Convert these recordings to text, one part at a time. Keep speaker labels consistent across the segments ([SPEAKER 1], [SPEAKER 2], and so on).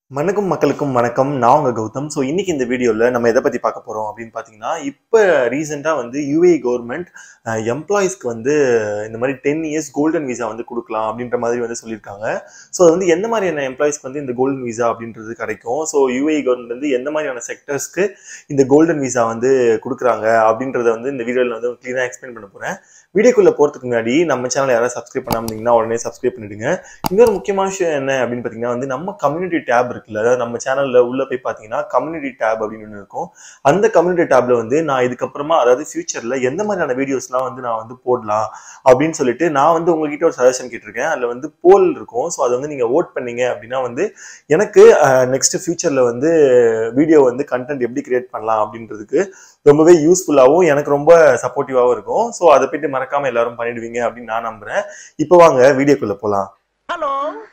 [SPEAKER 1] வணக்கம் மக்களுக்கும் வணக்கம் நான் உங்க கௌதம் ஸோ இன்னைக்கு இந்த வீடியோவில் நம்ம எதை பற்றி பார்க்க போகிறோம் அப்படின்னு பார்த்தீங்கன்னா இப்போ ரீசெண்டாக வந்து யூஏ கவர்மெண்ட் எம்ப்ளாயீஸ்க்கு வந்து இந்த மாதிரி டென் இயர்ஸ் கோல்டன் விசா வந்து கொடுக்கலாம் அப்படின்ற மாதிரி வந்து சொல்லியிருக்காங்க ஸோ அது வந்து எந்த மாதிரியான எம்ப்ளாயீஸ்க்கு வந்து இந்த கோல்டன் விசா அப்படின்றது கிடைக்கும் ஸோ யூஏ கவர்மெண்ட் வந்து எந்த மாதிரியான செக்டர்ஸ்க்கு இந்த கோல்டன் விசா வந்து கொடுக்குறாங்க அப்படின்றத வந்து இந்த வீடியோவில் வந்து க்ளீனாக எக்ஸ்பிளைன் பண்ண போகிறேன் வீடியோக்குள்ளே போகிறதுக்கு முன்னாடி நம்ம சேனல் யாராவது சப்ஸ்கிரைப் பண்ணாம இருந்தீங்கன்னா உடனே சப்ஸ்கிரைப் பண்ணிடுங்க இன்னொரு முக்கியமான விஷயம் என்ன அப்படின்னு பார்த்தீங்கன்னா வந்து நம்ம கம்யூனிட்டி டேப் இருக்குல்ல அதாவது நம்ம சேனல்ல உள்ள போய் பார்த்தீங்கன்னா கம்யூனிட்டி டேப் அப்படின்னு ஒன்று இருக்கும் அந்த கம்யூனிட்டி டேப்ல வந்து நான் இதுக்கப்புறமா அதாவது ஃபியூச்சர்ல எந்த மாதிரியான வீடியோஸ்லாம் வந்து நான் வந்து போடலாம் அப்படின்னு சொல்லிட்டு நான் வந்து உங்ககிட்ட ஒரு சஜஷன் கேட்டிருக்கேன் அதில் வந்து போல் இருக்கும் ஸோ அதை வந்து நீங்க ஓட் பண்ணீங்க அப்படின்னா வந்து எனக்கு நெக்ஸ்ட் ஃபியூச்சர்ல வந்து வீடியோ வந்து கண்டென்ட் எப்படி கிரியேட் பண்ணலாம் அப்படின்றதுக்கு ரொம்பவே யூஸ்ஃபுல்லாகவும் எனக்கு ரொம்ப சப்போர்ட்டிவாகவும் இருக்கும் ஸோ அதை போயிட்டு மறக்காம எல்லாரும் பண்ணிடுவீங்க அப்படின்னு நான் நம்புறேன் இப்போ வாங்க வீடியோக்குள்ள போகலாம்
[SPEAKER 2] ஹலோ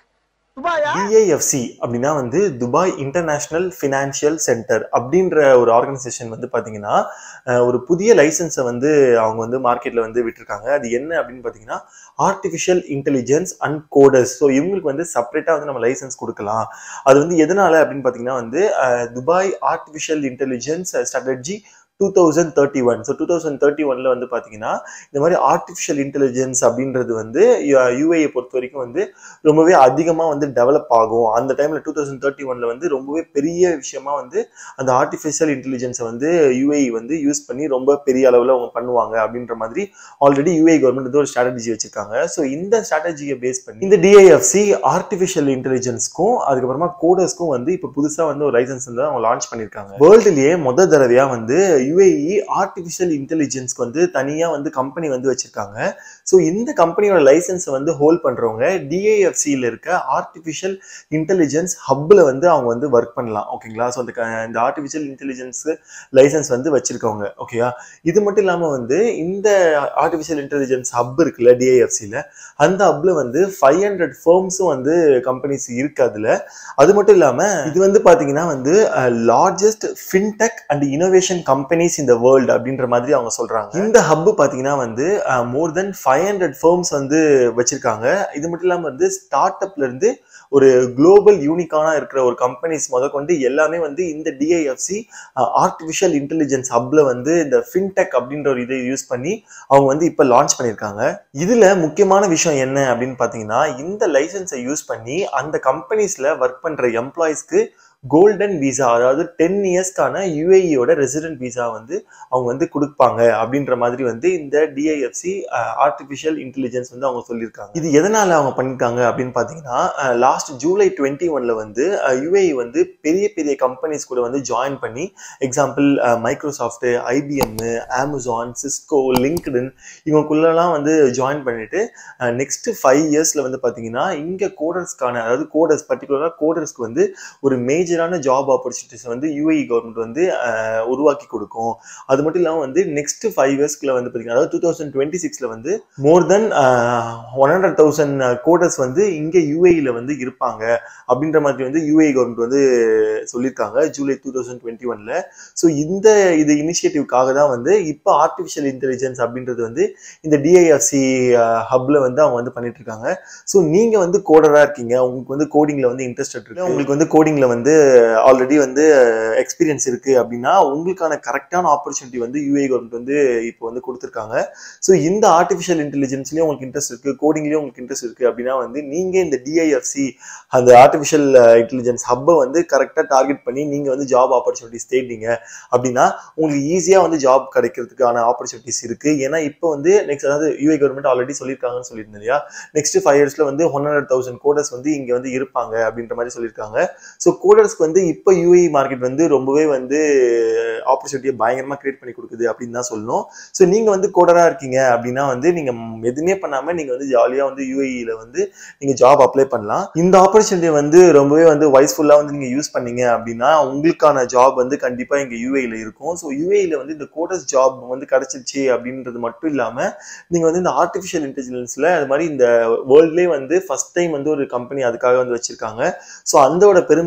[SPEAKER 2] துபாயா
[SPEAKER 1] டிஐஎஃப்சி அப்படின்னா வந்து துபாய் இன்டர்நேஷனல் ஃபினான்ஷியல் சென்டர் அப்படின்ற ஒரு ஆர்கனைசேஷன் வந்து பார்த்தீங்கன்னா அஹ், ஒரு புதிய லைசன்ஸை வந்து அவங்க வந்து மார்க்கெட்டில் வந்து விட்டுருக்காங்க அது என்ன அப்படின்னு பார்த்தீங்கன்னா artificial intelligence and coders so இவங்களுக்கு வந்து செப்பரேட்டாக வந்து நம்ம லைசன்ஸ் கொடுக்கலாம் அது வந்து எதனால அப்படின்னு பார்த்தீங்கன்னா வந்து அஹ், Dubai artificial intelligence strategy two thousand thirty one so two thousand thirty ஒன்ல வந்து பார்த்தீங்கன்னா இந்த மாதிரி ஆர்டிஃபிஷியல் இன்டெலிஜென்ஸ் அப்படின்றது வந்து யூஏயை பொறுத்த வரைக்கும் வந்து ரொம்பவே அதிகமாக வந்து டெவலப் ஆகும் அந்த டைமில் டூ தௌசண்ட் தேர்ட்டி ஒனில் வந்து ரொம்பவே பெரிய விஷயமா வந்து அந்த ஆர்டிஃபிஷியல் இன்டெலிஜென்ஸை வந்து யூஏ வந்து யூஸ் பண்ணி ரொம்ப பெரிய அளவில் அவங்க பண்ணுவாங்க அப்படின்ற மாதிரி ஆல்ரெடி யூஏ கவர்மெண்ட் வந்து ஒரு ஸ்ட்ராட்டஜி வச்சிருக்காங்க ஸோ இந்த ஸ்ட்ராட்டஜியை பேஸ் பண்ணி இந்த டிஐஎஃப்சி ஆர்டிஃபிஷியல் இன்டெலிஜென்ஸ்க்கும் அதுக்கப்புறமா கோடர்ஸ்க்கும் வந்து இப்போ புதுசாக வந்து ஒரு லைசன்ஸ் வந்து அவங்க லான்ச் பண்ணியிருக்காங்க வேர்ல்டுலேயே முத தடவையாக வந்து யூஏஇ ஆர்டிஃபிஷியல் இன்டெலிஜென்ஸ்க்கு வந்து தனியாக வந்து கம்பெனி வந்து வச்சிருக்காங்க ஸோ இந்த கம்பெனியோட லைசன்ஸை வந்து ஹோல்ட் பண்ணுறவங்க டிஏஎஃப்சியில் இருக்க ஆர்டிஃபிஷியல் இன்டெலிஜென்ஸ் ஹப்பில் வந்து அவங்க வந்து ஒர்க் பண்ணலாம் ஓகேங்களா ஸோ அந்த க- இந்த ஆர்டிஃபிஷியல் இன்டெலிஜென்ஸ் லைசன்ஸ் வந்து வச்சிருக்கவங்க ஓகேயா இது மட்டும் இல்லாமல் வந்து இந்த ஆர்டிஃபிஷியல் இன்டெலிஜென்ஸ் ஹப் இருக்குல்ல டிஏஎஃப்சியில் அந்த ஹப்ல வந்து ஃபைவ் ஹண்ட்ரட் ஃபர்ம்ஸும் வந்து கம்பெனிஸ் இருக்கு அதில் அது மட்டும் இல்லாமல் இது வந்து பார்த்தீங்கன்னா வந்து largest fintech and innovation companies இந்த வேர்ல்டு அப்படின்ற மாதிரி அவங்க சொல்றாங்க இந்த ஹப் பார்த்தீங்கன்னா வந்து more than five hundred firms வந்து வச்சிருக்காங்க இது மட்டும் இல்லாமல் வந்து ஸ்டார்ட் அப்ல இருந்து ஒரு குளோபல் யூனிக்கானா இருக்கிற ஒரு கம்பெனிஸ் முத கொண்டு எல்லாமே வந்து இந்த டிஐஎஃப்சி ஆர்டிஃபிஷியல் இன்டெலிஜென்ஸ் ஹப்ல வந்து இந்த ஃபின்டெக் அப்படின்ற ஒரு இதை யூஸ் பண்ணி அவங்க வந்து இப்போ லான்ச் பண்ணியிருக்காங்க இதுல முக்கியமான விஷயம் என்ன அப்படின்னு பார்த்தீங்கன்னா இந்த லைசன்ஸை யூஸ் பண்ணி அந்த கம்பெனிஸ்ல ஒர்க் பண்ற எம்ப்ளாயிஸ்க்கு கோல்டன் விசா அதாவது டென் இயர்ஸ்க்கான யூஏஇயோட ரெசிடென்ட் விசா வந்து அவங்க வந்து கொடுப்பாங்க அப்படின்ற மாதிரி வந்து இந்த டிஐஎஃப்சி ஆர்டிஃபிஷியல் இன்டெலிஜென்ஸ் வந்து அவங்க சொல்லியிருக்காங்க இது எதனால அவங்க பண்ணியிருக்காங்க அப்படின்னு பார்த்தீங்கன்னா லாஸ்ட் ஜூலை டுவெண்ட்டி ஒன்ல வந்து யூஏஇ வந்து பெரிய பெரிய கம்பெனிஸ் கூட வந்து ஜாயின் பண்ணி example Microsoft IBM Amazon Cisco LinkedIn இவங்களுக்குள்ளலாம் வந்து ஜாயின் பண்ணிட்டு நெக்ஸ்ட் ஃபைவ் இயர்ஸ்ல வந்து பார்த்தீங்கன்னா இங்கே கோடர்ஸ்க்கான அதாவது கோடர்ஸ் பர்டிகுலராக கோடர்ஸ்க்கு வந்து ஒரு மேஜரான ஜாப் ஆப்பர்ச்சுனிட்டிஸ் வந்து யூஏஇ கவர்மெண்ட் வந்து அஹ், உருவாக்கி கொடுக்கும் அது மட்டும் இல்லாமல் வந்து நெக்ஸ்ட் ஃபைவ் இயர்ஸ்க்குள்ள வந்து பார்த்தீங்கன்னா அதாவது டூ தௌசண்ட் டுவெண்ட்டி சிக்ஸில் வந்து more than one hundred thousand coders வந்து இங்கே யூஏஇல வந்து இருப்பாங்க அப்படின்ற மாதிரி வந்து யூஏஇ கவர்மெண்ட் வந்து சொல்லியிருக்காங்க ஜூலை டூ தௌசண்ட் டுவெண்ட்டி ஒன்ல ஸோ இந்த இது இனிஷியேட்டிவ்காக தான் வந்து இப்போ ஆர்டிஃபிஷியல் இன்டெலிஜென்ஸ் அப்படின்றது வந்து இந்த டிஐஎஃப்சி ஹப்ல வந்து அவங்க வந்து பண்ணிட்டு இருக்காங்க ஸோ நீங்க வந்து கோடரா இருக்கீங்க உங்களுக்கு வந்து கோடிங்ல வந்து இன்ட்ரெஸ்ட் இருக்கு உங்களுக்கு வந்து கோடிங்ல வந்து ஆல்ரெடி வந்து எக்ஸ்பீரியன்ஸ் இருக்கு அப்படின்னா உங்களுக்கான கரெக்டான ஆப்பர்ச்சுனிட்டி வந்து யூஏ கவர்மெண்ட் வந்து இப்போ வந்து கொடுத்துருக்காங்க ஸோ இந்த ஆர்டிஃபிஷியல் இன்டெலிஜென்ஸ்லயும் உங்களுக்கு இன்ட்ரெஸ்ட் இருக்கு கோடிங்லயும் உங்களுக்கு இன்ட்ரெஸ்ட் இருக்கு அப்படின்னா வந்து நீங்க இந்த டிஐஎஃப்சி அந்த ஆர்டிஃபிஷியல் இன்டெலிஜென்ஸ் ஹப்பை வந்து கரெக்டாக டார்கெட் பண்ணி நீங்க வந்து ஜாப் ஆப்பர்ச்சுனிட்டிஸ் தேடிங்க அப்படின்னா உங்களுக்கு ஈஸியாக வந்து ஜாப் கிடைக்கிறதுக்கான ஆப்பர்ச்சுனிட்டிஸ் இருக்கு ஏன்னா இப்போ வந்து நெக்ஸ்ட் அதாவது யூஏ கவர்மெண்ட் ஆல்ரெடி சொல்லியிருக்காங்கன்னு சொல்லியிருந்தேன் இல்லையா நெக்ஸ்ட் ஃபைவ் இயர்ஸ்ல வந்து ஒன் ஹண்ட்ரட் தௌசண்ட் கோடர்ஸ் வந்து இங்க வந்து இருப்பாங்க அப்படின்ற மாதிரி சொல்லியிருக்காங்க ஸோ கோடர்ஸ்க்கு வந்து இப்போ யூஏ மார்க்கெட் வந்து ரொம்பவே வந்து ஆப்பர்ச்சுனிட்டியை பயங்கரமா கிரியேட் பண்ணி கொடுக்குது அப்படின்னு தான் சொல்லணும் ஸோ நீங்க வந்து கோடரா இருக்கீங்க அப்படின்னா வந்து நீங்க ம், எதுவுமே பண்ணாம நீங்க வந்து ஜாலியா வந்து யூஏஇல வந்து நீங்க ஜாப் அப்ளை பண்ணலாம் இந்த ஆப்பர்ச்சுனிட்டி வந்து ரொம்பவே வந்து வைஸ்ஃபுல்லா வந்து நீங்க யூஸ் பண்ணீங்க அப்படின்னா உங்களுக்கான ஜாப் வந்து கண்டிப்பா இங்க யூஏஇல இருக்கும் ஸோ யூஏஇல வந்து இந்த கோடர்ஸ் ஜாப் வந்து கிடைச்சிருச்சு அப்படின்றது மட்டும் இல்லாம நீங்க வந்து இந்த ஆர்டிஃபிஷியல் இன்டெலிஜென்ஸ்ல அது மாதிரி இந்த வேர்ல்ட்லேயே வந்து ஃபர்ஸ்ட் டைம் வந்து ஒரு கம்பெனி அதுக்காக வந்து வச்சிருக்காங்க ஸோ அந்தோட பெருமையும் வந்து உங்களுக்கு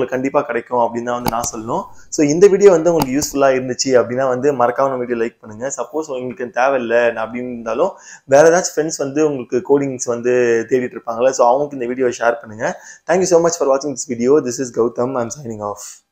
[SPEAKER 1] உங்களுக்கு கண்டிப்பாக கிடைக்கும் அப்படின்னு தான் வந்து நான் சொல்லணும் ஸோ இந்த வீடியோ வந்து உங்களுக்கு யூஸ்ஃபுல்லாக இருந்துச்சு அப்படின்னா வந்து மறக்காம நம்ம வீடியோ லைக் பண்ணுங்க சப்போஸ் உங்களுக்கு தேவையில்லை அப்படின்னு இருந்தாலும் வேற ஏதாச்சும் ஃப்ரெண்ட்ஸ் வந்து உங்களுக்கு கோடிங்ஸ் வந்து தேடிட்டு இருப்பாங்களே ஸோ அவங்களுக்கு இந்த வீடியோ ஷேர் பண்ணுங்க தேங்க்யூ ஸோ மச் ஃபார் வாட்சிங் this video this is Gautham I'm signing of